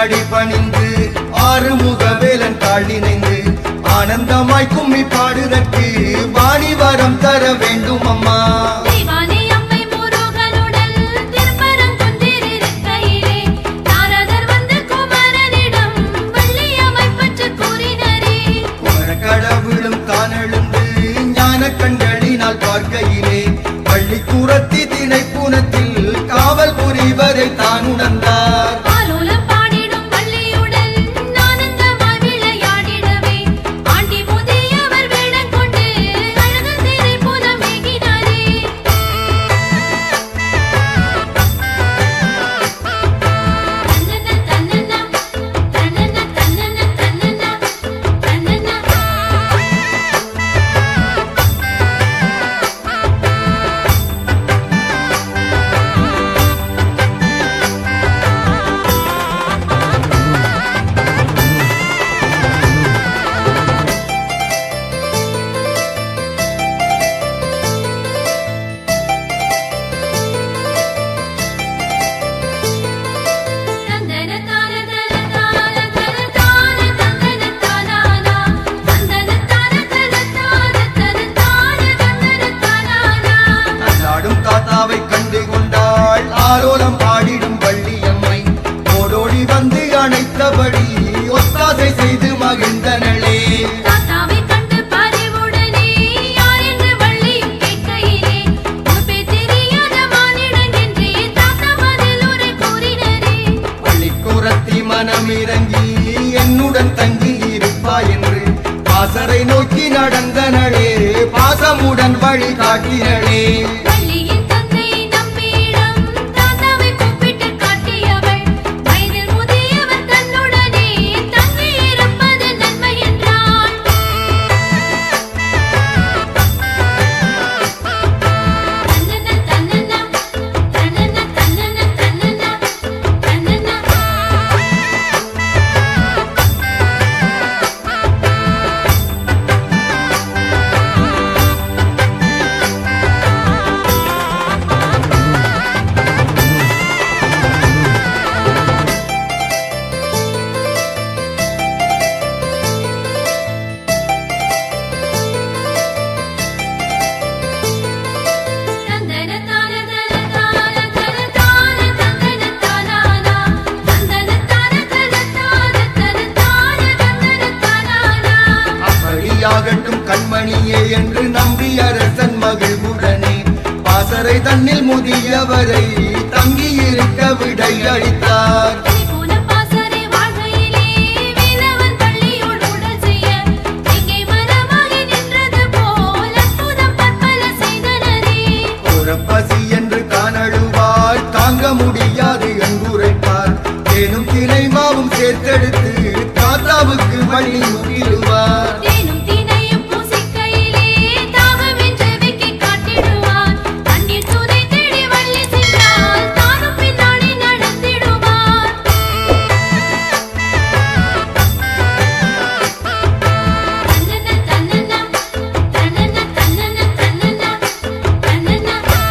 அடி பணிந்து ஆறுமுக வேலன் தாழ் நினைந்து ஆனந்தமாய் கும்மி பாடுதற்கு வாணி வரம் தர வேண்டும் அம்மா தெய்வானை அம்மை முருகனுடன் திருப்பரங்குன்றில் இருக்கையிலே நாரதர் வந்து குமரனிடம் வள்ளியம்மை பற்றி கூறினரே குமர கடவுளும் தான் எழுந்து ஞான கண்களினால் பார்க்கையிலே பள்ளி கூறத்தி திணை பூனத்தில் காவல் புரிவரை தான் உணர்ந்தார் ஆலோலம் பாடிடும் வள்ளியுடன் ஆனந்தமாய் விளையாடிடவே ஆண்டி முதியவர் வேடம் கொண்டு அழகர் திரை புலம் ஏகினாரே தன்னன்ன தன்னன்ன தன்னன்ன தன்னன்ன தன்னன்ன தன்னன்ன தந்தன தான தன தான தன தான தந்தன தானானா தந்தன தான தன தான தன தான தந்தன தானானா அல்லாடும் தாத்தாவை கண்டு கொண்டாள் ஆரோலம் பாடிடும் வள்ளியம்மை ஓடோடி வந்து அணைத்தபடி ஒத்தாசை செய்து மகிழ்ந்தனளே தாத்தாவை கண்டு பறிவுடனே யார் என்று வள்ளியும் கேட்கையிலே முன்பே தெரியாத மானிடன் என்றே தாத்தா பதில் உரை கூறினரே பள்ளிக்கூறத்தி மனம் இறங்கி என்னுடன் தங்கி இருப்பாய் என்று பாசரை நோக்கி நடந்தனளே பாசமுடன் வழி காட்டினளே வள்ளியின் தந்தை நம்மிடம் தாத்தாவை கூப்பிட்டு காட்டியவள் வயதில் முதியவர் தன்னுடனே தங்கி இருப்பது நன்மை என்றாள் தன்னன்ன தன்னன்ன தன்னன்ன தன்னன்ன தன்னன்ன தன்னன்ன தந்தன தான தன தான தன தான தந்தன தானானா தந்தன தான தன தான தன தான தந்தன தானானா அப்படியாகட்டும் கண்மணியே என்று நம்பி அரசன் மகிழ்வுடனே பாசறை தன்னில் முதியவரை தங்கியிருக்க விடை அளித்தார் போன பாசறை வாழ்கையிலே வேலவன் பள்ளியோடு உடல் செய்ய எங்கே மரமாகி நின்றது போல் அற்புதம் பற்பல செய்தனரே பசி என்று தான் அழுவார் தாங்க முடியாது என்றுரைப்பார் தேனும் தினை மாவும் சேர்த்தெடுத்து தாத்தாவுக்கு வழி முகிடுவார் தேனும் தினையும் பூசிக்கையிலே தாகமென்று வெக்கி காட்டிடுவார் தண்ணீர் துணை தேடி வள்ளி சென்றால் தானும் பின்னாடி நடந்திடுவார் தன்னன்ன தன்னன்ன தன்னன்ன தன்னன்ன தன்னன்ன தன்னன்ன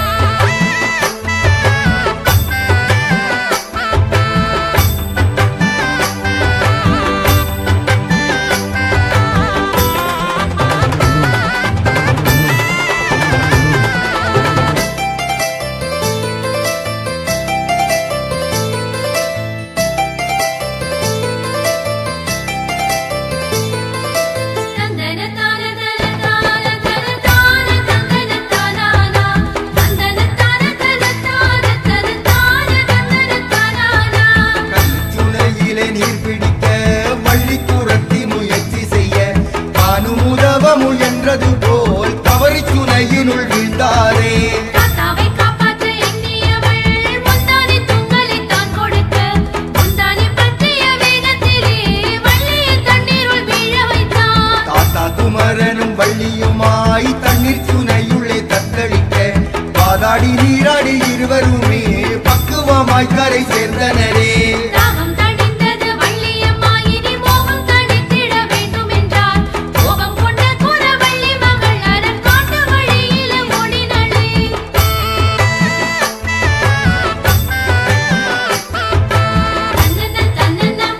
தந்தன தான தன தான தன தான தந்தன தானானா தந்தன தான தன தான தன தான தந்தன தானானா கல்ச்சுனையிலே நீர் பிடிக்க வள்ளி துரத்தி முயற்சி செய்ய தானும் உதவ முயன்றது போல் தவறி சுனையினுள் வீழ்ந்தாரே தாத்தாவை காப்பாற்ற எண்ணியவள் முந்தானை தூங்கலை தான் கொடுக்க முந்தானை பற்றிய வேகத்திலே வள்ளியை தண்ணீருள் வீழ வைத்தான் தாத்தா குமரனும் வள்ளியுமாய் தண்ணீர் சுனையுள்ளே தத்தளிக்க பாதாடி நீராடி இருவருமே பக்குவமாய் கரை சேர்ந்தனரே தாகம் தணிந்தது வள்ளியம்மா இனி மோகம் தணித்திட வேண்டும் என்றார் கோபம் கொண்ட குறவள்ளி மகள் அரக்காட்டு வழியில ஓடினளே தன்னன்ன தன்னன்ன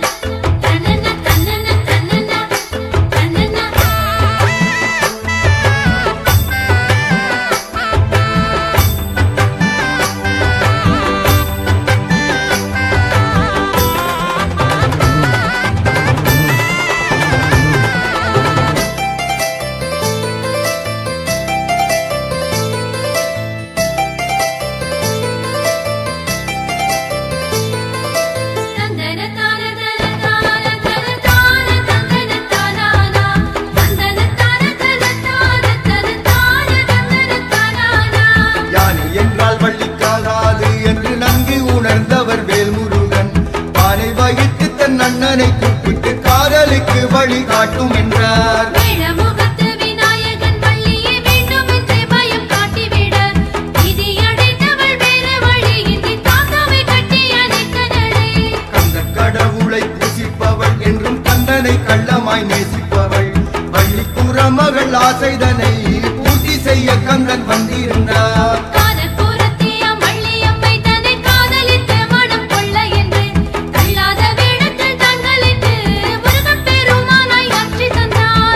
தாயுடன் வந்திருந்தார் காதற்புறத்திய மல்லியம்மை தன்னை காதலித்து மனம் கொள்ள என்று தள்ளாத வேடத்தில் தங்களித்து முருகப் பெருமானாய் காட்சி தந்தார்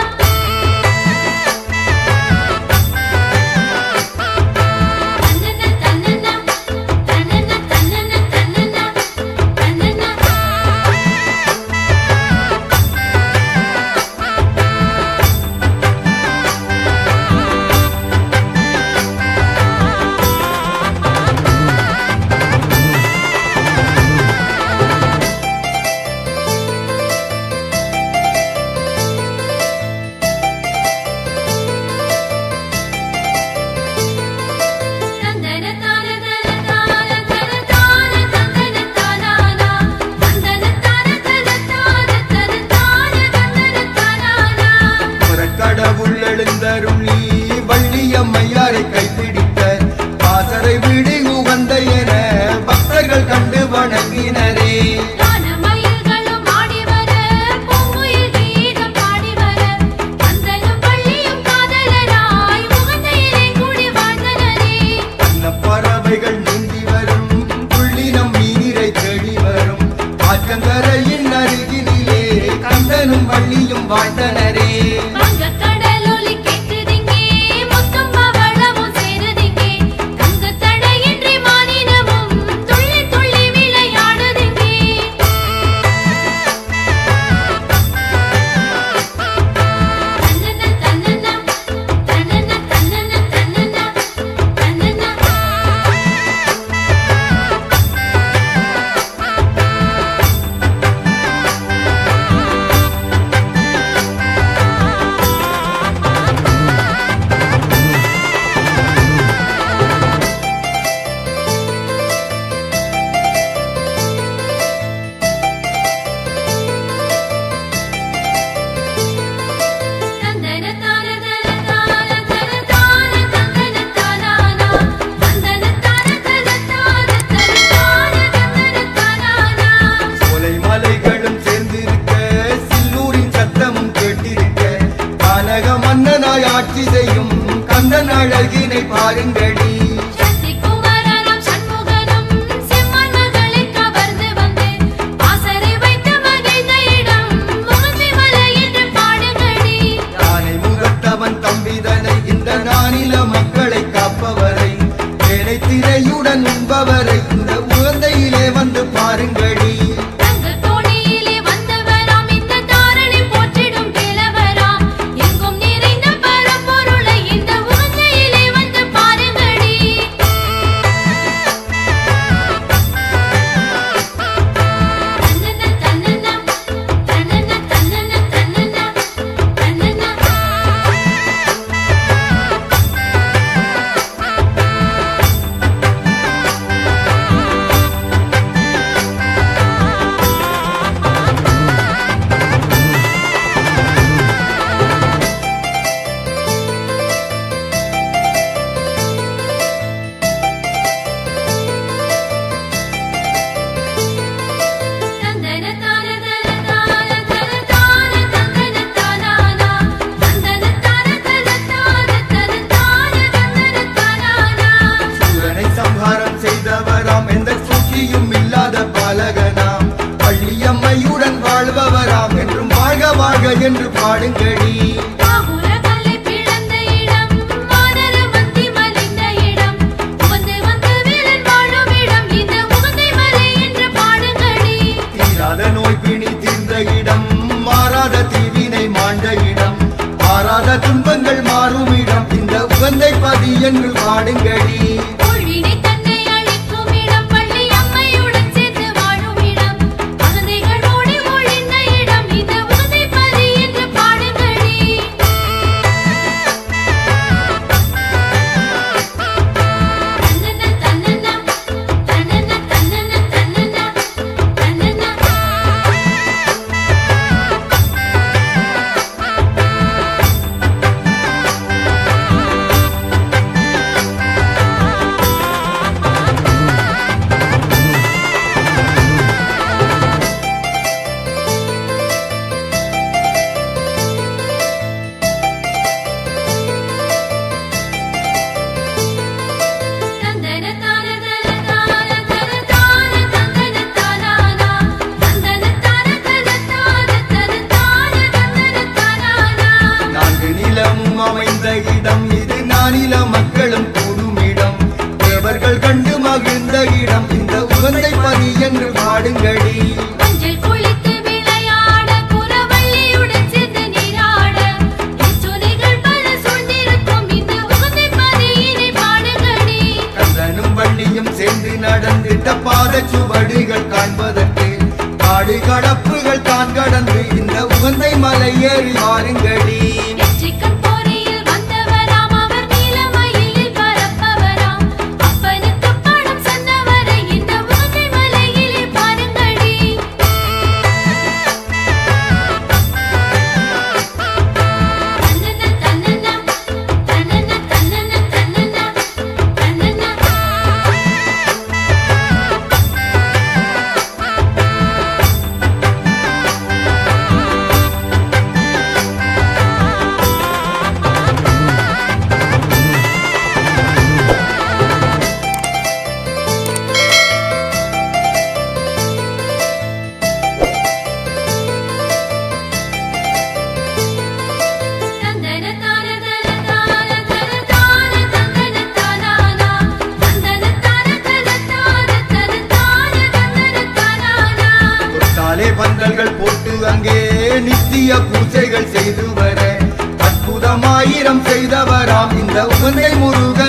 தன்னன்ன தன்னன்ன தன்னன்ன தன்னன்ன தன்னன்ன தன்னன்ன தந்தன தான தன தான தன தான தந்தன தானானா தந்தன தான தன தான தன தான தந்தன தானானா கடவுள் எழுந்தருள் நீ வள்ளியம்மையாரை கைப்பிடித்த பாசறை வீடு உகந்த என பக்தர்கள் கண்டு வணங்கினரே கானமயில்களும் ஆடி வர பூங்குயில் கீதம் பாடி வர தந்தனும் பள்ளியும் காதலராய் உகந்தையிலே கூடி வாழ்ந்தனரே அந்த பறவைகள் நீந்தி வரும் புள்ளினம் நீரை தேடி வரும் ஆற்றங்கரையின் அருகினிலே கந்தனும் வள்ளியும் வாழ்ந்தனரே வங்கக் கடலொலி கேட்குதிங்கே, முத்தும் பவளமும் சேருதிங்கே. கங்கத் தடையின்றி மானினமும் துள்ளி துள்ளி விளையாடுதிங்கே. தன்னன்ன தன்னன்ன, தன்னன்ன தன்னன்ன தன்னன்ன, தன்னன்ன. தந்தன தான தன தான தன தான தந்தன தானானா தந்தன தான தன தான தன தான தந்தன தானானா சோலை மலைகளும் சேர்ந்திருக்க சில்லூரின் சத்தமும் கேட்டிருக்க கானக மன்னனாய் ஆட்சி செய்யும் கந்தன் அழகினை பாருங்கடி சக்தி குமரனும் சண்முகனும் செம்மன் மகளை கவர்ந்து வந்து பாசறை வைத்து மகிழ்ந்த இடம் முகந்தி மலை என்று பாடுங்கடி யானை முகத்தவன் தம்பிதனை இந்த நானில மக்களை காப்பவரை வேலை திரையுடன் உண்பவரை இந்த உகந்தையிலே வந்து பாருங்கடி தங்க தோணியிலே வந்தவராம் இந்த தாரணி போற்றிடும் கிழவராம் எங்கும் நிறைந்த பரம்பொருளை இந்த உகந்தையிலே வந்து பாருங்கடி தன்னன்ன தன்னன்ன தன்னன்ன தன்னன்ன தன்னன்ன தன்னன்ன தந்தன தான தன தான தன தான தந்தன தானானா தந்தன தான தன தான தன தான தந்தன தானானா சூரனை சம்ஹாரம் செய்தவராம் எந்த சூழ்ச்சியும் இல்லாத பாலகனாம் பள்ளியம்மையுடன் வாழ்பவராம் என்றும் வாழ்க வாழ்க என்று பாடுங்கடி பாபுர கல்லை பிளந்த இடம் மாதர மத்தி மலிந்த இடம் உகந்து வந்து வீரன் வாழும் இடம் இந்த உகந்தை மலை என்று பாடுங்கடி தீராத நோய் பிணி தீர்ந்த இடம் மாறாத தீவினை மாண்ட இடம் மாறாத துன்பங்கள் மாறும் இடம் இந்த உகந்தை பதி என்று பாடுங்கடி ஊழ்வினை தன்னை அழிக்கும் இடம் பள்ளி அம்மையுடன் சேர்ந்து வாழும் இடம் அகந்தைகள் ஓடி ஒழிந்த இடம் இந்த உகந்தை பதி என்று பாடுங்கடி தன்னன்ன தன்னன்ன தன்னன்ன தன்னன்ன தன்னன்ன தன்னன்ன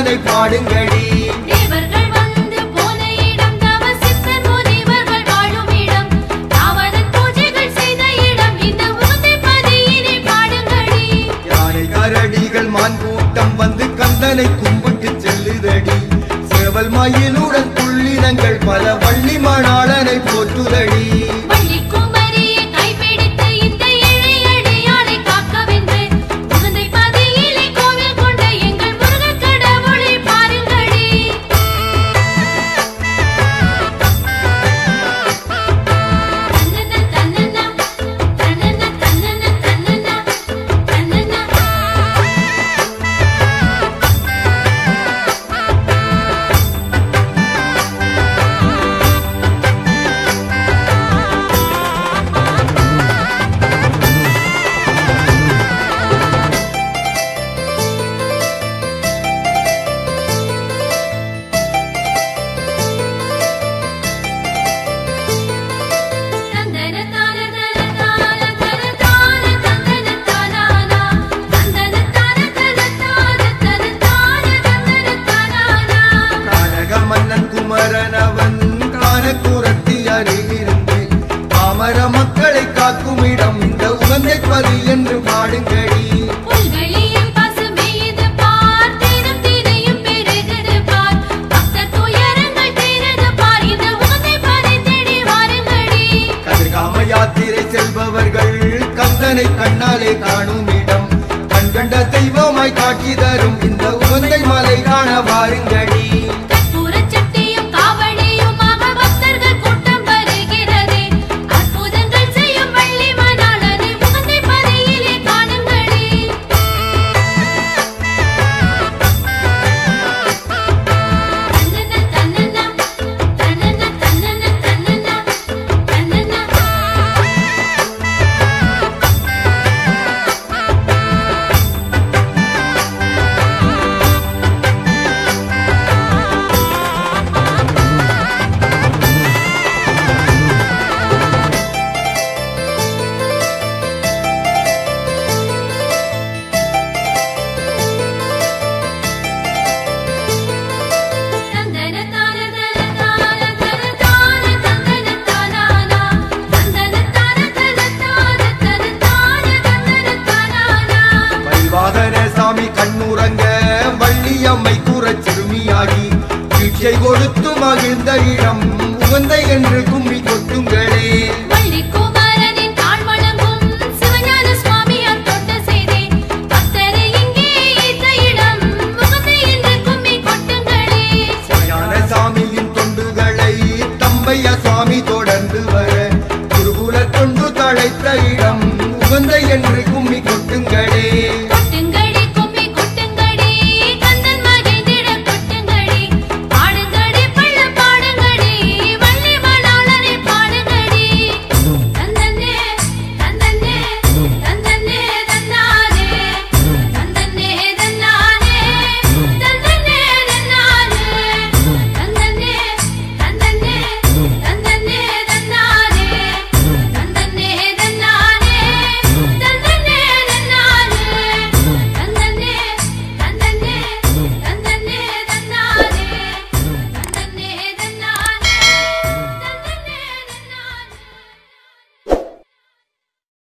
கண்ணனை பாடுங்கடி தேவர்கள் வந்து போன இடம் தவ சித்தர் முனிவர்கள் வாழும் இடம் ராவணன் பூஜைகள் செய்த இடம் இந்த உகந்தை பதியினை பாடுங்கடி யானை கரடிகள் மான் கூட்டம் வந்து கந்தனை கும்பிட்டு செல்லுதடி சேவல் மயிலுடன் புள்ளினங்கள் பல வள்ளி மணாளனை போற்றுதடி வள்ளி குமரியை கைப்பிடித்து இந்த இழையடியானை காக்கவென்று உகந்தை பதியிலே கோவில் கொண்ட எங்கள் முருகன் கடவுளை பாருங்கடி தன்னன தன்னன தன்னன தன்னன தன்னன தன்னன தந்தன தான தன தான தன தான தந்தன தானானா தந்தன தான தன தான தன தான தந்தன தானானா கானக மன்னன் குமரன் அவன் கானக்கூரத்தி அருகிருந்து பாமர மக்களை காக்கும் இடம் இந்த உகந்தை பதி என்று பாடுங்கடி புல்வெளியில் பசுமையுது பார், தினம் தினையும் பெருகுது பார். பக்தர் துயரங்கள் தீருது பார், இந்த உகந்தை பதி தேடி வாருங்கடி. கதிர்காம யாத்திரை செல்பவர்கள் கந்தனை கண்ணாலே காணும் இடம் கண் கண்ட தெய்வமாய் காட்சி தரும் இந்த உகந்தை மலை காண வாருங்கடி கற்பூரச் சட்டியும் காவடியுமாக பக்தர்கள் கூட்டம் வருகிறதே. அற்புதங்கள் செய்யும் வள்ளி மணாளனை உகந்தை பதியிலே காணுங்கடி. தன்னன தன்னன தன்னன தன்னன தன்னன தன்னன தந்தன தான தன தான தன தான தந்தன தானானா தந்தன தான தன தான தன தான தந்தன தானானா மயில்வாகன சாமி கண்ணுறங்க வள்ளியம்மை கூறச் சிறுமியாகி தீட்சை கொடுத்து மகிழ்ந்த இடம் உகந்தை என்று குமரன்